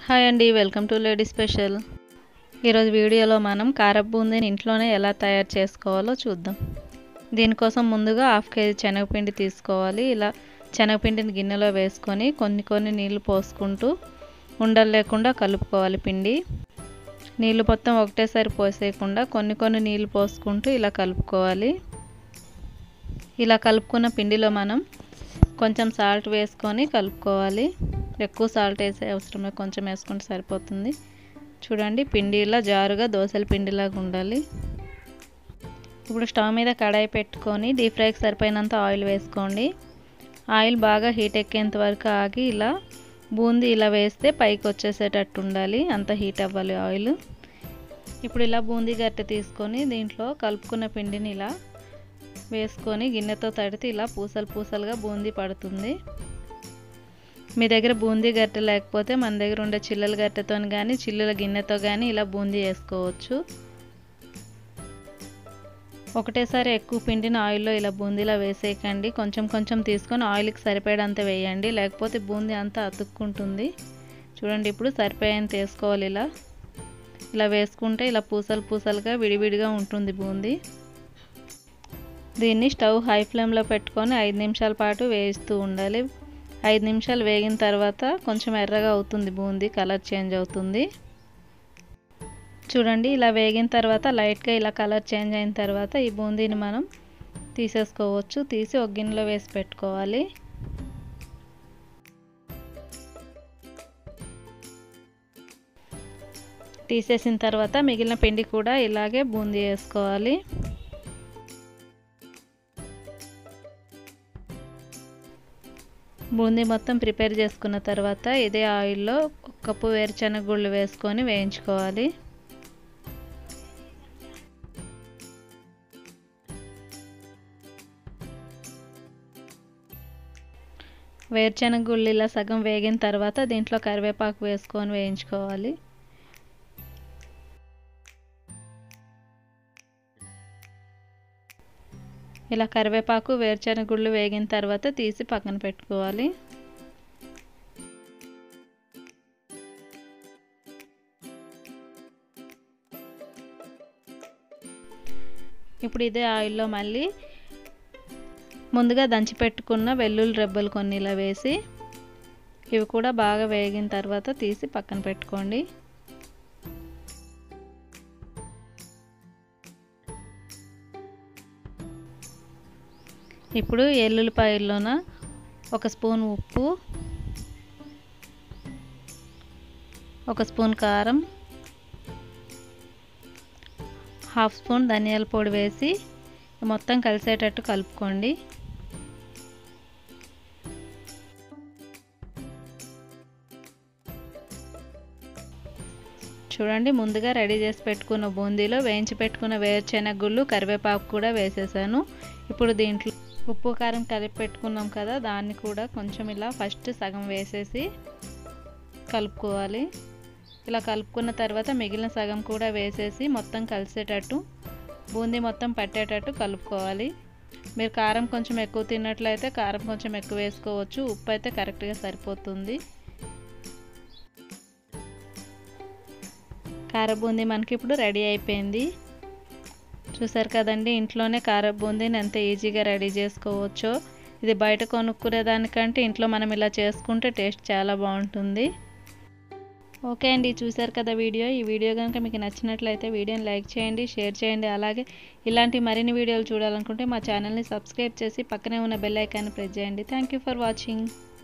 hi అండి welcome to lady special ఈరోజు వీడియోలో మనం కారపు బూందీని ఇంట్లోనే ఎలా తయారు చేసుకోవాలో చూద్దాం దీనికోసం ముందుగా హాఫ్ కేజీ శనగపిండి తీసుకోవాలి ఇలా శనగపిండిని గిన్నెలో వేసుకొని కొన్ని కొన్ని నీళ్లు పోసుకుంటూ ఉండలు లేకుండా కలుపుకోవాలి పిండి నీళ్ళు మొత్తం ఒకటేసారి పోసేయకుండా కొన్ని కొన్ని నీళ్ళు పోసుకుంటూ ఇలా కలుపుకోవాలి ఇలా కలుపుకున్న పిండిలో మనం కొంచెం సాల్ట్ వేసుకొని కలుపుకోవాలి ఎక్కువ సాల్ట్ వేసే అవసరమే కొంచెం వేసుకుంటే సరిపోతుంది చూడండి పిండి ఇలా జారుగా దోశల పిండిలాగా ఉండాలి ఇప్పుడు స్టవ్ మీద కడాయి పెట్టుకొని డీప్ ఫ్రైకి సరిపోయినంత ఆయిల్ వేసుకోండి ఆయిల్ బాగా హీట్ ఎక్కేంత వరకు ఆగి ఇలా బూందీ ఇలా వేస్తే పైకి వచ్చేసేటట్టు ఉండాలి అంత హీట్ అవ్వాలి ఆయిల్ ఇప్పుడు ఇలా బూందీ గట్టె తీసుకొని దీంట్లో కలుపుకున్న పిండిని ఇలా వేసుకొని గిన్నెతో తడితే ఇలా పూసలు పూసలుగా బూందీ పడుతుంది మీ దగ్గర బూందీ గట్టె లేకపోతే మన దగ్గర ఉండే చిల్లల గట్టెతో కానీ చిల్లుల గిన్నెతో కానీ ఇలా బూందీ వేసుకోవచ్చు ఒకటేసారి ఎక్కువ పిండిని ఆయిల్లో ఇలా బూందీలా వేసేయకండి కొంచెం కొంచెం తీసుకొని ఆయిల్కి సరిపోయేంత వేయండి లేకపోతే బూందీ అంతా అతుక్కుంటుంది చూడండి ఇప్పుడు సరిపోయేంత వేసుకోవాలి ఇలా ఇలా వేసుకుంటే ఇలా పూసలు పూసలుగా విడివిడిగా ఉంటుంది బూందీ దీన్ని స్టవ్ హై ఫ్లేమ్లో పెట్టుకొని ఐదు నిమిషాల పాటు వేయిస్తూ ఉండాలి ఐదు నిమిషాలు వేగిన తర్వాత కొంచెం ఎర్రగా అవుతుంది బూందీ కలర్ చేంజ్ అవుతుంది చూడండి ఇలా వేగిన తర్వాత లైట్గా ఇలా కలర్ చేంజ్ అయిన తర్వాత ఈ బూందీని మనం తీసేసుకోవచ్చు తీసి ఒక గిన్నెలో వేసి పెట్టుకోవాలి తీసేసిన తర్వాత మిగిలిన పిండి కూడా ఇలాగే బూందీ వేసుకోవాలి బూందీ మొత్తం ప్రిపేర్ చేసుకున్న తర్వాత ఇదే ఆయిల్లో ఒక కప్పు వేరుశనగ గుళ్ళు వేసుకొని వేయించుకోవాలి వేరుశనగ గుళ్ళు ఇలా సగం వేగిన తర్వాత దీంట్లో కరివేపాకు వేసుకొని వేయించుకోవాలి ఇలా కరివేపాకు వేరుశనగ గుళ్ళు వేగిన తర్వాత తీసి పక్కన పెట్టుకోవాలి ఇప్పుడు ఇదే ఆయిల్లో మళ్ళీ ముందుగా దంచి పెట్టుకున్న వెల్లుల్లి రెబ్బలు కొన్ని ఇలా వేసి ఇవి కూడా బాగా వేగిన తర్వాత తీసి పక్కన పెట్టుకోండి ఇప్పుడు ఎల్లుల్లిపాయల్లోన ఒక స్పూన్ ఉప్పు ఒక స్పూన్ కారం హాఫ్ స్పూన్ ధనియాల పొడి వేసి మొత్తం కలిసేటట్టు కలుపుకోండి చూడండి ముందుగా రెడీ చేసి పెట్టుకున్న బూందీలో వేయించి పెట్టుకున్న వేరుశెనగ గుళ్ళు కరివేపాకు కూడా వేసేసాను ఇప్పుడు దీంట్లో ఉప్పు కారం కలిపి పెట్టుకున్నాం కదా దాన్ని కూడా కొంచెం ఇలా ఫస్ట్ సగం వేసేసి కలుపుకోవాలి ఇలా కలుపుకున్న తర్వాత మిగిలిన సగం కూడా వేసేసి మొత్తం కలిసేటట్టు బూందీ మొత్తం పట్టేటట్టు కలుపుకోవాలి మీరు కారం కొంచెం ఎక్కువ తిన్నట్లయితే కారం కొంచెం ఎక్కువ వేసుకోవచ్చు ఉప్పు అయితే కరెక్ట్గా సరిపోతుంది కార బూందీ మనకి ఇప్పుడు రెడీ అయిపోయింది చూసారు కదండి ఇంట్లోనే కార బూందీని ఎంత ఈజీగా రెడీ చేసుకోవచ్చో ఇది బయట కొనుక్కునే దానికంటే ఇంట్లో మనం ఇలా చేసుకుంటే టేస్ట్ చాలా బాగుంటుంది ఓకే అండి చూసారు కదా వీడియో ఈ వీడియో కనుక మీకు నచ్చినట్లయితే వీడియోని లైక్ చేయండి షేర్ చేయండి అలాగే ఇలాంటి మరిన్ని వీడియోలు చూడాలనుకుంటే మా ఛానల్ని సబ్స్క్రైబ్ చేసి పక్కనే ఉన్న బెల్ ఐకాన్ని ప్రెస్ చేయండి థ్యాంక్ ఫర్ వాచింగ్